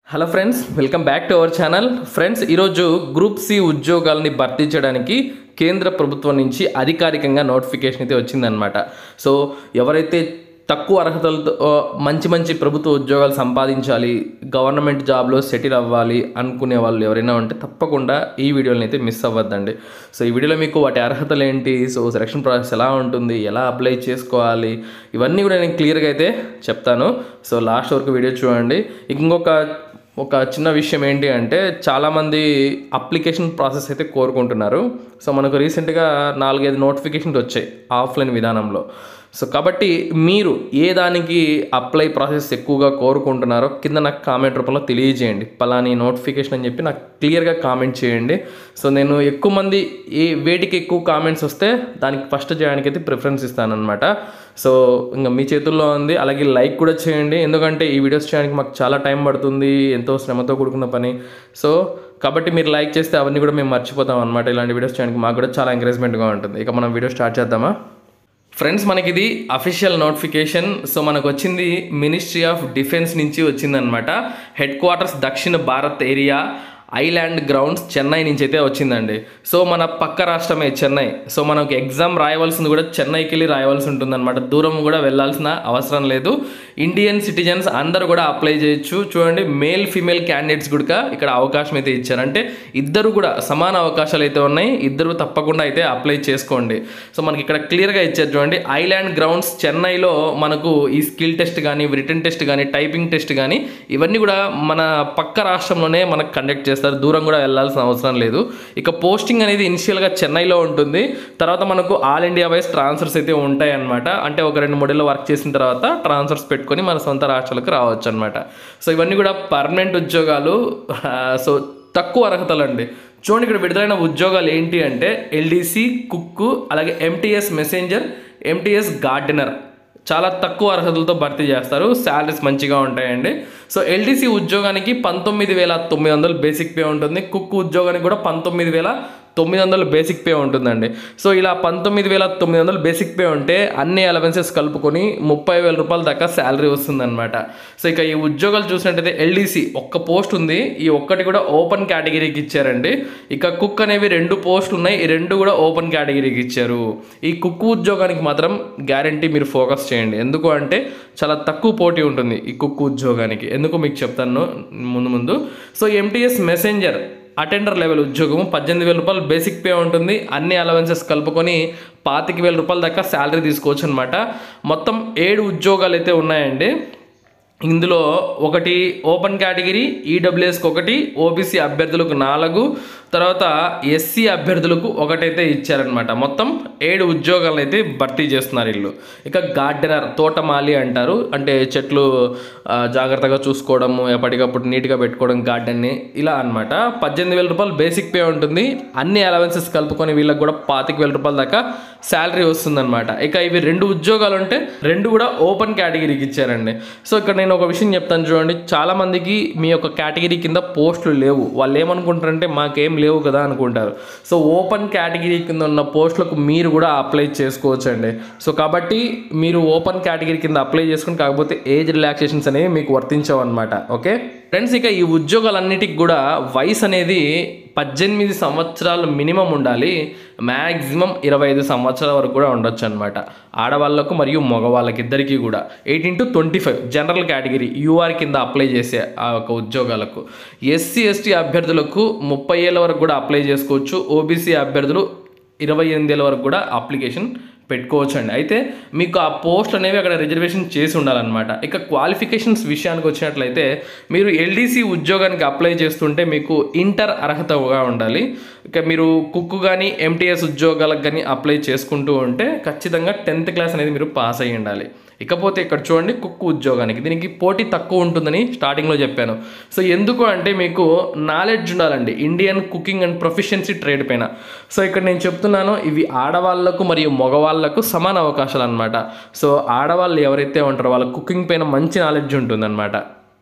hello friends welcome back to our channel friends ఈరోజు group C ఉద్యోగాలని భర్తీ చేయడానికి కేంద్ర ప్రభుత్వం నుంచి అధికారికంగా నోటిఫికేషన్ అయితే వచ్చిందనమాట సో ఎవరైతే తక్కువ అర్హతలతో ఆ, మంచి మంచి ప్రభుత్వ ఉద్యోగాలు సంపాదించాలి గవర్నమెంట్ జాబ్లో సెటిల్ అవ్వాలి అనుకునే వాళ్ళు ఎవరైనా ఉంటే తప్పకుండా ఈ వీడియోని అయితే మిస్ అవ్వద్దండి సో ఈ వీడియోలో మీకు వాటి అర్హతలు ఏంటి సో సెలక్షన్ ప్రాసెస్ ఎలా ఉంటుంది ఎలా అప్లై చేసుకోవాలి ఇవన్నీ కూడా నేను క్లియర్గా అయితే చెప్తాను సో లాస్ట్ వరకు వీడియో చూడండి ఇంకొక ఒక చిన్న విషయం ఏంటి అంటే చాలామంది అప్లికేషన్ ప్రాసెస్ అయితే కోరుకుంటున్నారు సో మనకు రీసెంట్గా నాలుగైదు నోటిఫికేషన్స్ వచ్చాయి ఆఫ్లైన్ విధానంలో సో కాబట్టి మీరు ఏ దానికి అప్లై ప్రాసెస్ ఎక్కువగా కోరుకుంటున్నారో కింద నాకు కామెంట్ రూపంలో తెలియజేయండి పలాని నోటిఫికేషన్ అని చెప్పి నాకు క్లియర్గా కామెంట్ చేయండి సో నేను ఎక్కువ మంది ఏ వేటికి ఎక్కువ కామెంట్స్ వస్తే దానికి ఫస్ట్ చేయడానికి అయితే ప్రిఫరెన్స్ ఇస్తానన్నమాట సో ఇంకా మీ చేతుల్లో ఉంది అలాగే లైక్ కూడా చేయండి ఎందుకంటే ఈ వీడియోస్ చేయడానికి మాకు చాలా టైం పడుతుంది ఎంతో శ్రమతో కూడుకున్న పని సో కాబట్టి మీరు లైక్ చేస్తే అవన్నీ కూడా మేము మర్చిపోతాం అనమాట ఇలాంటి వీడియోస్ చేయడానికి మాకు కూడా చాలా ఎంకరేజ్మెంట్గా ఉంటుంది ఇక మనం వీడియో స్టార్ట్ చేద్దామా ఫ్రెండ్స్ మనకి ఇది అఫీషియల్ నోటిఫికేషన్ సో మనకు వచ్చింది మినిస్ట్రీ ఆఫ్ డిఫెన్స్ నుంచి వచ్చిందనమాట headquarters Dakshin Bharat area island grounds Chennai నుంచి అయితే వచ్చిందండి సో మన పక్క రాష్ట్రమే చెన్నై సో మనకు ఎగ్జామ్ రాయవలసింది కూడా చెన్నైకి వెళ్ళి రాయవలసి ఉంటుందన్నమాట దూరం కూడా వెళ్ళాల్సిన అవసరం లేదు ఇండియన్ సిటిజన్స్ అందరూ కూడా అప్లై చేయొచ్చు చూడండి మేల్ ఫీమేల్ క్యాండిడేట్స్ కూడా ఇక్కడ అవకాశం అయితే ఇచ్చారు అంటే ఇద్దరు కూడా సమాన అవకాశాలు అయితే ఉన్నాయి ఇద్దరు తప్పకుండా అయితే అప్లై చేసుకోండి సో మనకి ఇక్కడ క్లియర్గా ఇచ్చారు చూడండి ఐలాండ్ గ్రౌండ్స్ చెన్నైలో మనకు ఈ స్కిల్ టెస్ట్ కానీ రిటర్న్ టెస్ట్ కానీ టైపింగ్ టెస్ట్ కానీ ఇవన్నీ కూడా మన పక్క రాష్ట్రంలోనే మనకు కండక్ట్ చేస్తారు దూరం కూడా వెళ్ళాల్సిన అవసరం లేదు ఇక పోస్టింగ్ అనేది ఇనిషియల్గా చెన్నైలో ఉంటుంది తర్వాత మనకు ఆల్ ఇండియా వైజ్ ట్రాన్స్ఫర్స్ అయితే ఉంటాయి అనమాట అంటే ఒక రెండు మూడేళ్ళు వర్క్ చేసిన తర్వాత ట్రాన్స్ఫర్స్ పెట్టుకొని మన సొంత రాష్ట్రాలకు రావచ్చు అనమాట సో ఇవన్నీ కూడా పర్మనెంట్ ఉద్యోగాలు ఆ, సో తక్కువ అర్హతలు అండి చూడండి ఇక్కడ విడుదలైన ఉద్యోగాలు ఏంటి అంటే ఎల్డీసీ కుక్కు అలాగే ఎంటీఎస్ మెసెంజర్ ఎంటీఎస్ గార్డెనర్ చాలా తక్కువ అర్హతలతో భర్తీ చేస్తారు శాలరీస్ మంచిగా ఉంటాయండి సో ఎల్డీసీ ఉద్యోగానికి పంతొమ్మిది వేల తొమ్మిది వందలు బేసిక్ పే ఉంటుంది కుక్ ఉద్యోగానికి కూడా పంతొమ్మిది వేల తొమ్మిది వందలు బేసిక్ పే ఉంటుందండి సో ఇలా పంతొమ్మిది వేల తొమ్మిది వందలు బేసిక్ పే ఉంటే అన్ని అలవెన్సెస్ కలుపుకొని ముప్పై వేల రూపాయల దాకా శాలరీ వస్తుందన్నమాట సో ఇక ఈ ఉద్యోగాలు చూసినట్టయితే ఎల్డీసీ ఒక్క పోస్ట్ ఉంది ఈ ఒక్కటి కూడా ఓపెన్ కేటగిరీకి ఇచ్చారండి ఇక కుక్ అనేవి రెండు పోస్టులు ఉన్నాయి ఈ రెండు కూడా ఓపెన్ కేటగిరీకి ఇచ్చారు ఈ కుక్ ఉద్యోగానికి మాత్రం గ్యారంటీ మీరు ఫోకస్ చేయండి ఎందుకు అంటే చాలా తక్కువ పోటీ ఉంటుంది ఈ కుక్ ఉద్యోగానికి ఎందుకు మీకు చెప్తాను ముందు ముందు so MTS messenger attender level ఉద్యోగం పద్దెనిమిది వేల రూపాయలు బేసిక్ పే ఉంటుంది అన్ని అలవెన్సెస్ కలుపుకొని పాతిక వేల రూపాయల దాకా శాలరీ తీసుకోవచ్చు అనమాట మొత్తం ఏడు ఉద్యోగాలు అయితే ఉన్నాయండి ఇందులో ఒకటి ఓపెన్ కేటగిరీ ఈడబ్ల్యూఎస్కి ఒకటి ఓబీసీ అభ్యర్థులకు నాలుగు తర్వాత ఎస్సీ అభ్యర్థులకు ఒకటైతే ఇచ్చారనమాట మొత్తం ఏడు ఉద్యోగాలను అయితే భర్తీ చేస్తున్నారు వీళ్ళు ఇక గార్డెనర్ తోటమాలి అంటారు అంటే చెట్లు ఆ, జాగ్రత్తగా చూసుకోవడము ఎప్పటికప్పుడు నీట్గా పెట్టుకోవడం గార్డెన్ని ఇలా అన్నమాట పద్దెనిమిది వేల రూపాయలు బేసిక్ పే ఉంటుంది అన్ని అలవెన్సెస్ కలుపుకొని వీళ్ళకి కూడా పాతిక వేల రూపాయల దాకా శాలరీ వస్తుందన్నమాట ఇక ఇవి రెండు ఉద్యోగాలు ఉంటే రెండు కూడా ఓపెన్ కేటగిరీకి ఇచ్చారండి సో ఇక్కడ నేను ఒక విషయం చెప్తాను చూడండి చాలా మందికి మీ యొక్క కేటగిరీ కింద పోస్టులు లేవు వాళ్ళు ఏమనుకుంటారంటే మాకేం లేవు కదా అనుకుంటారు సో ఓపెన్ కేటగిరీ కింద ఉన్న పోస్టులకు మీరు కూడా అప్లై చేసుకోవచ్చండి సో కాబట్టి మీరు ఓపెన్ కేటగిరీ కింద అప్లై చేసుకుని కాకపోతే ఏజ్ రిలాక్సేషన్స్ అనేవి మీకు వర్తించవు అనమాట ఓకే ఫ్రెండ్స్ ఇక ఈ ఉద్యోగాలన్నిటికి కూడా వయసు అనేది పద్దెనిమిది సంవత్సరాలు మినిమం ఉండాలి మ్యాక్సిమం ఇరవై ఐదు సంవత్సరాల వరకు కూడా ఉండొచ్చు అనమాట ఆడవాళ్ళకు మరియు మగవాళ్ళకి ఇద్దరికీ కూడా eighteen to twenty five general category UR కింద అప్లై చేసే ఆ యొక్క ఉద్యోగాలకు ఎస్సీ ఎస్టీ అభ్యర్థులకు ముప్పై ఏళ్ళ వరకు కూడా అప్లై చేసుకోవచ్చు ఓబీసీ అభ్యర్థులు ఇరవై ఎనిమిదేళ్ళ వరకు కూడా అప్లికేషన్ పెట్టుకోవచ్చు అండి అయితే మీకు ఆ పోస్ట్ అనేవి అక్కడ రిజర్వేషన్ చేసి ఉండాలన్నమాట ఇక క్వాలిఫికేషన్స్ విషయానికి వచ్చినట్లయితే మీరు ఎల్డీసీ ఉద్యోగానికి అప్లై చేస్తుంటే మీకు ఇంటర్ అర్హతగా ఉండాలి ఇక మీరు కుక్ కానీ ఎంటీఎస్ ఉద్యోగాలకు కానీ అప్లై చేసుకుంటూ ఉంటే ఖచ్చితంగా టెన్త్ క్లాస్ అనేది మీరు పాస్ అయ్యి ఉండాలి ఇకపోతే ఇక్కడ చూడండి కుక్ ఉద్యోగానికి దీనికి పోటీ తక్కువ ఉంటుందని స్టార్టింగ్లో చెప్పాను సో ఎందుకు అంటే మీకు నాలెడ్జ్ ఉండాలండి Indian cooking and proficiency trade పైన సో ఇక్కడ నేను చెప్తున్నాను ఇవి ఆడవాళ్లకు మరియు మగవాళ్లకు సమాన అవకాశాలు అనమాట సో ఆడవాళ్ళు ఎవరైతే ఉంటారో వాళ్ళ కుకింగ్ పైన మంచి నాలెడ్జ్ ఉంటుందన్నమాట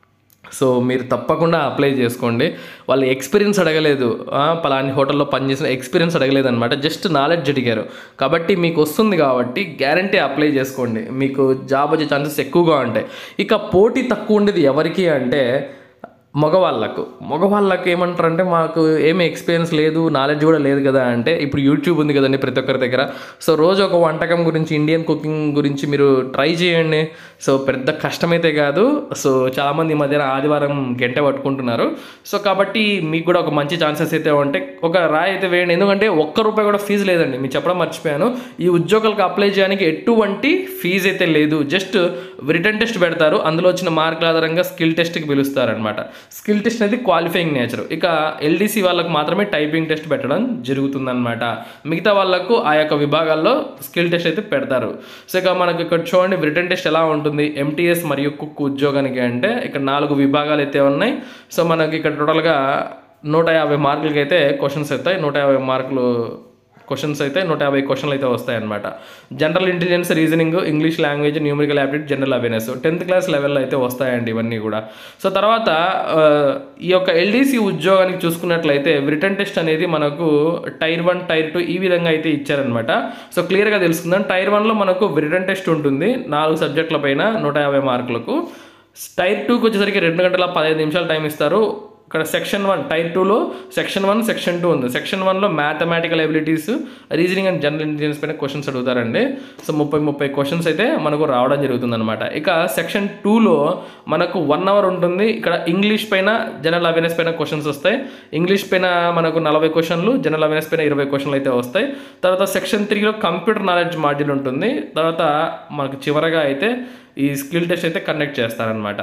సో మీరు తప్పకుండా అప్లై చేసుకోండి వాళ్ళు ఎక్స్పీరియన్స్ అడగలేదు ఆ, పలాని హోటల్లో పనిచేసిన ఎక్స్పీరియన్స్ అడగలేదు అనమాట జస్ట్ నాలెడ్జ్ అడిగారు కాబట్టి మీకు వస్తుంది కాబట్టి గ్యారంటీ అప్లై చేసుకోండి మీకు జాబ్ వచ్చే ఛాన్సెస్ ఎక్కువగా ఉంటాయి ఇక పోటీ తక్కువ ఉండేది ఎవరికి అంటే మగవాళ్ళకు మగవాళ్ళకి ఏమంటారంటే మాకు ఏమీ ఎక్స్పీరియన్స్ లేదు నాలెడ్జ్ కూడా లేదు కదా అంటే ఇప్పుడు యూట్యూబ్ ఉంది కదండి ప్రతి ఒక్కరి దగ్గర సో రోజు ఒక వంటకం గురించి ఇండియన్ కుకింగ్ గురించి మీరు ట్రై చేయండి సో పెద్ద కష్టమైతే కాదు సో చాలామంది ఈ మధ్యన ఆదివారం గంట పట్టుకుంటున్నారు సో కాబట్టి మీకు కూడా ఒక మంచి ఛాన్సెస్ అయితే ఉంటే ఒక రాయి అయితే వేయండి ఎందుకంటే ఒక్క రూపాయి కూడా ఫీజు లేదండి మీకు చెప్పడం మర్చిపోయాను ఈ ఉద్యోగాలకు అప్లై చేయడానికి ఎటువంటి ఫీజు అయితే లేదు జస్ట్ రిటర్న్ టెస్ట్ పెడతారు అందులో వచ్చిన మార్కుల ఆధారంగా స్కిల్ టెస్ట్కి పిలుస్తారనమాట స్కిల్ టెస్ట్ అనేది క్వాలిఫైయింగ్ నేచర్ ఇక ఎల్డీసీ వాళ్ళకు మాత్రమే టైపింగ్ టెస్ట్ పెట్టడం జరుగుతుందన్నమాట మిగతా వాళ్ళకు ఆ యొక్క విభాగాల్లో స్కిల్ టెస్ట్ అయితే పెడతారు సో ఇక మనకు ఇక్కడ చూడండి రిటర్న్ టెస్ట్ ఎలా ఉంటుంది ఎంటీఎస్ మరియు కుక్ ఉద్యోగానికి అంటే ఇక్కడ నాలుగు విభాగాలు అయితే ఉన్నాయి సో మనకి ఇక్కడ టోటల్గా నూట యాభై మార్కులకి అయితే క్వశ్చన్స్ అవుతాయి నూట యాభై మార్కులు క్వశ్చన్స్ అయితే నూట యాభై క్వశ్చన్లు అయితే వస్తాయి అనమాట general intelligence reasoning English language numerical aptitude general awareness tenth class లెవెల్లో అయితే వస్తాయండి ఇవన్నీ కూడా సో తర్వాత ఆ, ఈ యొక్క ఎల్డీసీ ఉద్యోగానికి చూసుకున్నట్లయితే రిటర్న్ టెస్ట్ అనేది మనకు టైర్ వన్ టైర్ టూ ఈ విధంగా అయితే ఇచ్చారనమాట సో క్లియర్గా తెలుసుకుందాం టైర్ వన్లో మనకు రిటర్న్ టెస్ట్ ఉంటుంది నాలుగు సబ్జెక్టుల పైన నూట యాభై మార్కులకు టైర్ టూకి వచ్చేసరికి రెండు గంటల పదహైదు నిమిషాలు టైం ఇస్తారు ఇక్కడ సెక్షన్ వన్ టైర్ టూలో సెక్షన్ వన్ సెక్షన్ టూ ఉంది సెక్షన్ వన్లో mathematical abilities reasoning and general intelligence పైన క్వశ్చన్స్ అడుగుతారండి సో ముప్పై ముప్పై క్వశ్చన్స్ అయితే మనకు రావడం జరుగుతుందన్నమాట ఇక సెక్షన్ టూలో మనకు వన్ అవర్ ఉంటుంది ఇక్కడ ఇంగ్లీష్ పైన జనరల్ అవేర్నెస్ పైన క్వశ్చన్స్ వస్తాయి ఇంగ్లీష్ పైన మనకు నలభై క్వశ్చన్లు జనరల్ అవేర్నెస్ పైన ఇరవై క్వశ్చన్లు అయితే వస్తాయి తర్వాత సెక్షన్ త్రీలో కంప్యూటర్ నాలెడ్జ్ మాడ్యూల్ ఉంటుంది తర్వాత మనకు చివరగా అయితే ఈ స్కిల్ టెస్ట్ అయితే కండక్ట్ చేస్తారనమాట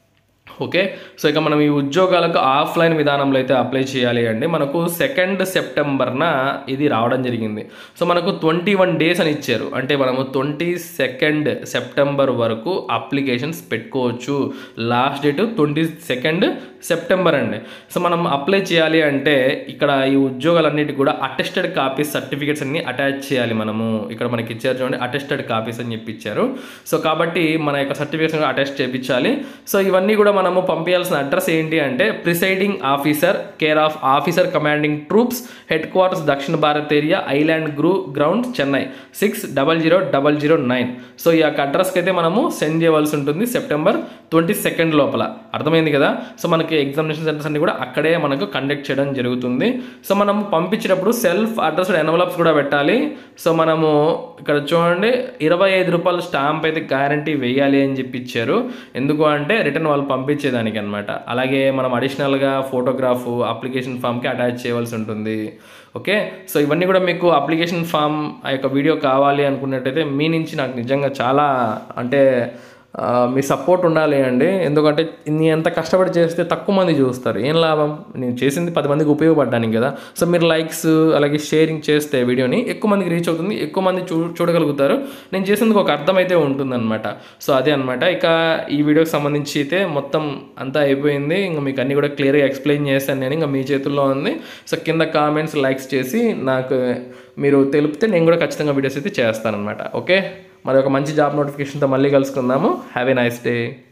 ఓకే సో ఇక మనం ఈ ఉద్యోగాలకు ఆఫ్లైన్ విధానంలో అయితే అప్లై చేయాలి అండి మనకు సెకండ్ సెప్టెంబర్న ఇది రావడం జరిగింది సో మనకు ట్వంటీ వన్ డేస్ అని ఇచ్చారు అంటే మనము ట్వంటీ సెకండ్ సెప్టెంబర్ వరకు అప్లికేషన్స్ పెట్టుకోవచ్చు last date twenty second September అండి సో మనం అప్లై చేయాలి అంటే ఇక్కడ ఈ ఉద్యోగాలన్నిటికీ కూడా అటెస్టెడ్ కాపీస్ సర్టిఫికేట్స్ అన్ని అటాచ్ చేయాలి మనము ఇక్కడ మనకి ఇచ్చారు చూడండి అటెస్టెడ్ కాపీస్ అని చెప్పి ఇచ్చారు సో కాబట్టి మన యొక్క సర్టిఫికేట్స్ అటెస్ట్ చేయించాలి సో ఇవన్నీ కూడా మనము పంపించాల్సిన అడ్రస్ ఏంటి అంటే presiding officer care of officer commanding troops headquarters Dakshin Bharat area island గ్రూ ground Chennai six double zero double zero nine so ఈ యొక్క అడ్రస్కి అయితే మనము సెండ్ చేయవలసి ఉంటుంది సెప్టెంబర్ ట్వంటీ సెకండ్ లోపల అర్థమైంది కదా సో మనకి ఎగ్జామినేషన్ సెంటర్స్ అన్ని కూడా అక్కడే మనకు కండక్ట్ చేయడం జరుగుతుంది సో మనం పంపించేటప్పుడు సెల్ఫ్ అడ్రస్డ్ ఎన్వలప్స్ కూడా పెట్టాలి సో మనము ఇక్కడ చూడండి ఇరవై ఐదు రూపాయల స్టాంప్ అయితే గ్యారంటీ వేయాలి అని చెప్పి ఇచ్చారు ఎందుకు అంటే రిటర్న్ వాళ్ళు పంపించేదానికి అనమాట అలాగే మనం అడిషనల్గా ఫోటోగ్రాఫ్ అప్లికేషన్ ఫామ్కి అటాచ్ చేయవలసి ఉంటుంది ఓకే సో ఇవన్నీ కూడా మీకు అప్లికేషన్ ఫామ్ ఆ యొక్క వీడియో కావాలి అనుకున్నట్టయితే మీ నుంచి నాకు నిజంగా చాలా అంటే ఆ, మీ సపోర్ట్ ఉండాలి అండి ఎందుకంటే నీ ఎంత కష్టపడి చేస్తే తక్కువ మంది చూస్తారు ఏం లాభం నేను చేసింది పది మందికి ఉపయోగపడడానికి కదా సో మీరు లైక్స్ అలాగే షేరింగ్ చేస్తే వీడియోని ఎక్కువ మందికి రీచ్ అవుతుంది ఎక్కువ మంది చూ చూడగలుగుతారు నేను చేసేందుకు ఒక అర్థం అయితే ఉంటుందన్నమాట సో అదే అనమాట ఇక ఈ వీడియోకి సంబంధించి అయితే మొత్తం అంతా అయిపోయింది ఇంకా మీకు అన్నీ కూడా క్లియర్గా ఎక్స్ప్లెయిన్ చేస్తాను నేను ఇంకా మీ చేతుల్లో ఉంది సో కింద కామెంట్స్ లైక్స్ చేసి నాకు మీరు తెలిపితే నేను కూడా ఖచ్చితంగా వీడియోస్ అయితే చేస్తానన్నమాట ఓకే మరి ఒక మంచి జాబ్ నోటిఫికేషన్తో మళ్ళీ కలుసుకుందాము హ్యావ్ ఎ నైస్ డే